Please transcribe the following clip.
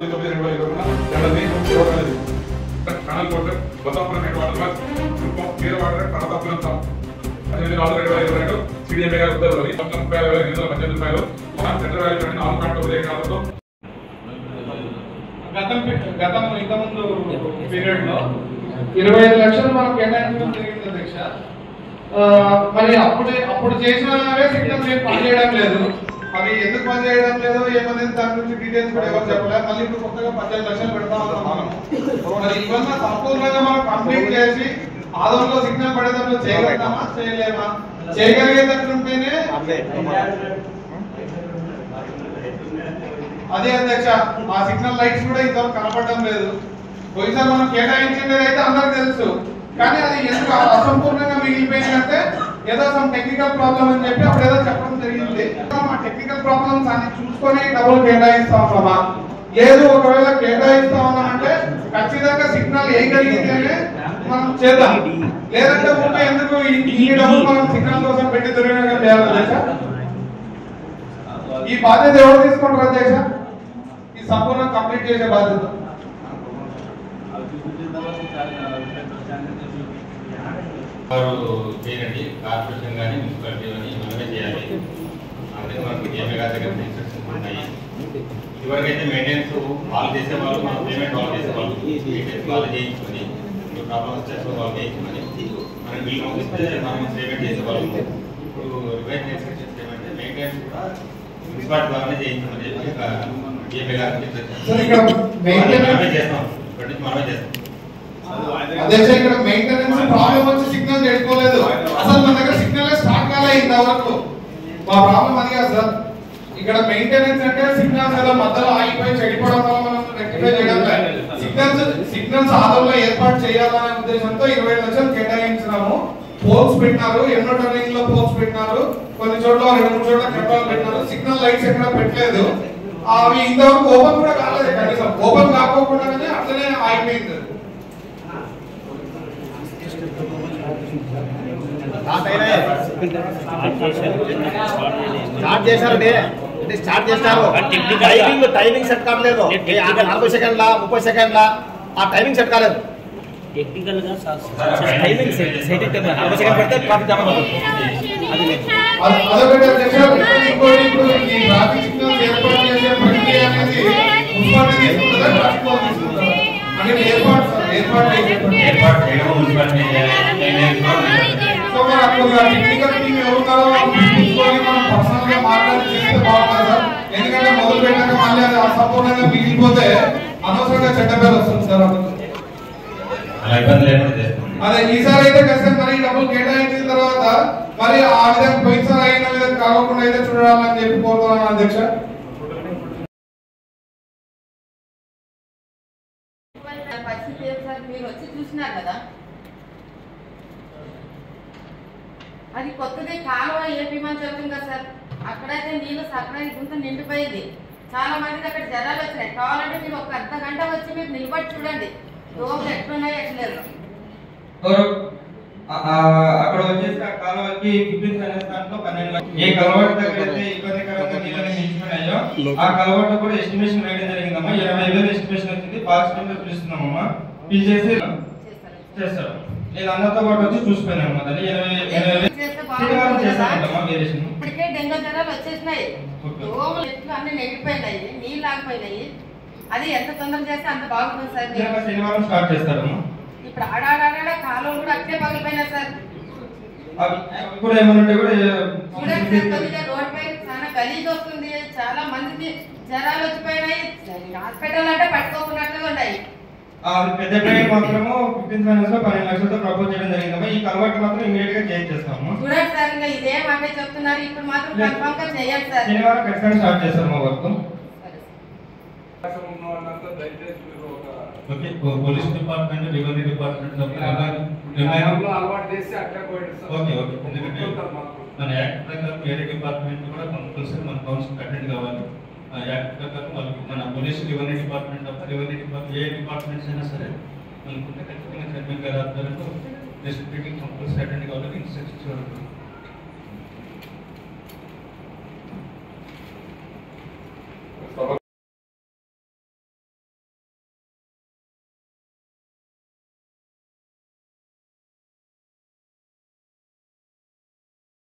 తొమ్మిది రెండు వేల ఇరవై రెండోది ఇరవై అనేది కనల్ కోటర్ Bottapuram head water work Kuppam వీర వాటర్ పర్వతాపురం తాం అదేవిధంగా నాలుగు రెండు వేల ఇరవై రెండు సిడిఎంఏ గారి ఉత్తర్వులు మొత్తం ముప్పై ఆరు వేల ఎనిమిది వందల పద్దెనిమిది రూపాయలు మన సెంట్రల్ వ్యాలీ నాలుగు కాంట ఉదయకాలంలో గతం గతం ఇంతకుముందు పీరియడ్ లో ఇరవై ఐదు లక్షలు మనం కేటాయించడం జరిగింది అధ్యక్ష ఆ, మరి అప్పుడే అప్పుడు చేసినవే సిగ్నల్స్ ఏం పనిచేయడం లేదు మరి ఎందుకు పనిచేయడం లేదు ఏమనేది దాని గురించి డీటెయిల్స్ కూడా ఎవరు చెప్పలేదు మళ్ళీ ఇప్పుడు కొత్తగా పద్దెనిమిది లక్షలు పెడతా ఉన్నాం మనం మరి ఇవన్నీ సంపూర్ణంగా మనం కంప్లీట్ చేసి ఆదంలో సిగ్నల్ పడేటప్పుడు చేయగలుగుతామా చేయలేమా చేయగలిగేటట్లుంటేనే అదే అధ్యక్ష ఆ సిగ్నల్ లైట్స్ కూడా ఇంతవరకు కనపడడం లేదు పోయినసారి మనం కేటాయించింది అయితే అందరికి తెలుసు కానీ అది ఎందుకు అసంపూర్ణంగా మిగిలిపోయిందంటే ఏదో సమ్ టెక్నికల్ ప్రాబ్లం అని చెప్పి అప్పుడు ఏదో చెప్పడం జరిగింది ఆ టెక్నికల్ ప్రాబ్లమ్స్ అన్ని చూసుకొని డబ్బులు కేటాయిస్తా ఉన్నామా లేదు ఒకవేళ కేటాయిస్తా ఉన్నామంటే ఖచ్చితంగా సిగ్నల్ వేయగలిగితేనే మనం చేద్దాం లేదంటే ఊరికే ఎందుకు ఈ- ఈ డబ్బులు మనం సిగ్నల్ కోసం పెట్టి దుర్వినియోగం చేయాలి అధ్యక్ష ఈ బాధ్యత ఎవరు తీసుకుంటారు అధ్యక్ష ఈ సంపూర్ణ కంప్లీట్ చేసే బాధ్యత వారు చేయండి కార్పొరేషన్ కానీ మున్సిపాలిటీ కానీ మనమే చేయాలి అందుకే మనకు ఏమే గారి దగ్గర ఇన్స్ట్రక్షన్స్ ఉన్నాయి ఇదివరకైతే మెయింటెనెన్స్ వాళ్ళు చేసేవాళ్ళు మనం పేమెంట్ వాళ్ళు చేసేవాళ్ళు మెయింటెనెన్స్ వాళ్ళు చేయించుకొని ఇప్పుడు ప్రాబ్లమ్ వస్తే అసలు వాళ్ళు చేయించుకొని మనం బిల్ పంపిస్తే మనం పేమెంట్ చేసేవాళ్ళు ఇప్పుడు రివైజ్ ఇన్స్ట్రక్షన్స్ ఏమంటే మెయింటెనెన్స్ కూడా మున్సిపాలిటీ ద్వారానే చేయించమని చెప్పి ఒక ఏమే గారికి సార్, ఇక్కడ maintenance- మనమే చేస్తాం ఇప్పటి నుంచి మనమే చేస్తాం అధ్యక్ష ఇక్కడ మెయింటెనెన్స్ ప్రాబ్లం వచ్చి సిగ్నల్ చెడిపోలేదు అసలు మన దగ్గర సిగ్నల్ స్టార్ట్ కాలే ఇంతవరకు మా ప్రాబ్లం అది కాదు సార్ ఇక్కడ మెయింటెనెన్స్ అంటే సిగ్నల్స్ ఏదో మధ్యలో ఆగిపోయి చెడిపోవడం వల్ల మనం రెక్టిఫై చేయడం లేదు సిగ్నల్స్ సిగ్నల్స్ ఆదంలో ఏర్పాటు చేయాలనే ఉద్దేశంతో ఇరవై లక్షలు కేటాయించినాము పోల్స్ పెట్టినారు ఎన్నో టర్నింగ్ లో పోల్స్ పెట్టినారు కొన్ని చోట్ల రెండు మూడు చోట్ల కెమెరాలు పెట్టినారు సిగ్నల్ లైట్స్ ఎక్కడ పెట్టలేదు అవి ఇంతవరకు ఓపెన్ కూడా కాలేదు కనీసం ఓపెన్ కాకోకుండానే అట్లనే ఆగిపోయింది స్టార్ట్ చేశారు డే అంటే స్టార్ట్ చేస్తారు టైమింగ్ టైమింగ్ సెట్ కావట్లేదు ఏ ఆ నలభై సెకండ్ల ముప్పై సెకండ్ల ఆ టైమింగ్ సెట్ కాలేదు టెక్నికల్ గా టైమింగ్ సెట్ సెట్ అయితే నలభై సెకండ్ పెడితే ట్రాఫిక్ జామ్ అవుతుంది అది లేదు. అది అదొకటి అధ్యక్ష ఇంకోటి ఇప్పుడు ఈ ట్రాఫిక్ సిగ్నల్స్ ఏర్పాటు చేసే ప్రక్రియ అనేది మున్సిపాలిటీ తీసుకుంటుందా ట్రాఫిక్ వాళ్ళు తీసుకుంటారా అంటే ఏర్పాటు సార్, ఏర్పాటు చేసేటువంటి ఏర్పాటు చేయడం మున్సిపాలిటీ చేయాలి మెయింటెనెన్స్ కూడా మున్సిపాలిటీ చేయాలి. సో మరి అప్పుడు ఆ టెక్నికల్ టీం ఎవరున్నారో వాళ్ళు పిలిపించుకొని మనం పర్సనల్ గా మాట్లాడి చేస్తే బాగుంటుంది సార్ ఎందుకంటే మొదలు పెట్టాక మళ్ళీ అది అసంపూర్ణంగా మిగిలిపోతే అనవసరంగా చెడ్డ పేరు వస్తుంది సార్ అందుకు అలా ఇబ్బంది లేకుండా చేస్తాం అదే ఈసారి అయితే ఖచ్చితంగా మరి ఈ డబ్బులు కేటాయించిన తర్వాత మరి ఆ విధంగా పోయినసారి అయిన విధంగా కాకుండా అయితే చూడాలని చెప్పి కోరుతున్నాను అధ్యక్ష పరిస్థితి ఏం సార్ మీరు వచ్చి చూసినారు కదా అది కొత్తది కాలువ ఏపీమని చెప్తుంది కదా సార్ అక్కడైతే నీళ్లు సక్కడైన గుంత నిండిపోయింది చాలా మందికి అక్కడ జ్వరాలు వచ్చినాయి కావాలంటే మీరు ఒక అర్ధ గంట వచ్చి మీరు నిలబడి చూడండి దోమలు ఎట్లున్నాయో ఎట్లేదు ఎవరు ఆ- ఆ అక్కడ వచ్చేసి ఆ కాలువకి ఫిఫ్టీన్ ఫైనాన్స్ దాంట్లో పన్నెండు లక్షలు ఏ కలవాటు దగ్గర అయితే ఇబ్బందికరంగా నీళ్ళని నిలిచిపోయినాయో ఆ కలవాటు కూడా ఎస్టిమేషన్ వేయడం జరిగిందమ్మా ఇరవై వేలు ఎస్టిమేషన్ వచ్చింది పాస్ టైంలో పిలుస్తున్నామమ్మా పిలిచేసి చేస్తారు చేస్తారు నేను అందరితో పాటు వచ్చి చూసిపోయినాను దాన్ని ఇరవై ఇరవై వేలు చేస్తే శనివారం బాగుంటుంది కదా చేస్తామంటమ్మా వేరియేషన్ ఇప్పటికే డెంగ్యూ జ్వరాలు వచ్చేసినాయి ఓకే. దోమలు ఎట్లు అన్ని నెగిపోయినాయి నీళ్ళు ఆగిపోయినాయి అది ఎంత తొందర చేస్తే అంత బాగుంటుంది సార్ మీరు ఇంకా శనివారం స్టార్ట్ చేస్తారమ్మా ఇప్పుడు ఆడాడాడ కాలువలు కూడా అట్లే పగిలిపోయినాయి సార్ అవి అవి కూడా ఏమన్నా ఉంటే కూడా చూడండి సార్ కొద్దిగా రోడ్ పై చాలా గలీజ్ వస్తుంది చాలా మందికి జ్వరాలు వచ్చిపోయినాయి హాస్పిటల్ అంటే పట్టుకోకున్నట్లుగా ఉన్నాయి ఆ, అది పెద్ద ట్రైన్ మాత్రము ఫిఫ్టీన్ ఫైనాన్స్ లో పన్నెండు లక్షలతో ప్రపోజ్ చేయడం జరిగిందమ్మా ఈ కలవాటు మాత్రం ఇమీడియట్ గా చేయించేస్తాము చూడండి సార్ ఇంకా ఇదేం అంటే చెప్తున్నారు ఇప్పుడు మాత్రం కన్ఫర్మ్ గా చేయండి సార్ శనివారం ఖచ్చితంగా స్టార్ట్ చేస్తారు మా వర్క్ సరే ఓకే పో- పోలీస్ డిపార్ట్మెంట్ రెవెన్యూ డిపార్ట్మెంట్ అలవాటు చేసి అట్లా పోయింది సార్ ఓకే ఓకే ఎందుకంటే గుర్తుంటారు మాకు. మన యాక్ట్ ప్రకారం వేరే డిపార్ట్మెంట్ కూడా కంపల్సరీ మన కౌన్సిల్ అటెండ్ కావాలి ఆ యాక్ట్ ప్రకారం వాళ్ళకి మన పోలీస్ రెవెన్యూ డిపార్ట్మెంట్ తప్ప రెవెన్యూ డిపార్ట్మెంట్ ఏ డిపార్ట్మెంట్స్ అయినా సరే మనకుంటే ఖచ్చితంగా చైర్మన్ గారి ఆధ్వర్యంలో డిస్ట్రిక్ట్ కంపల్సరీ అటెండ్ కావాలని ఇన్స్ట్రక్షన్స్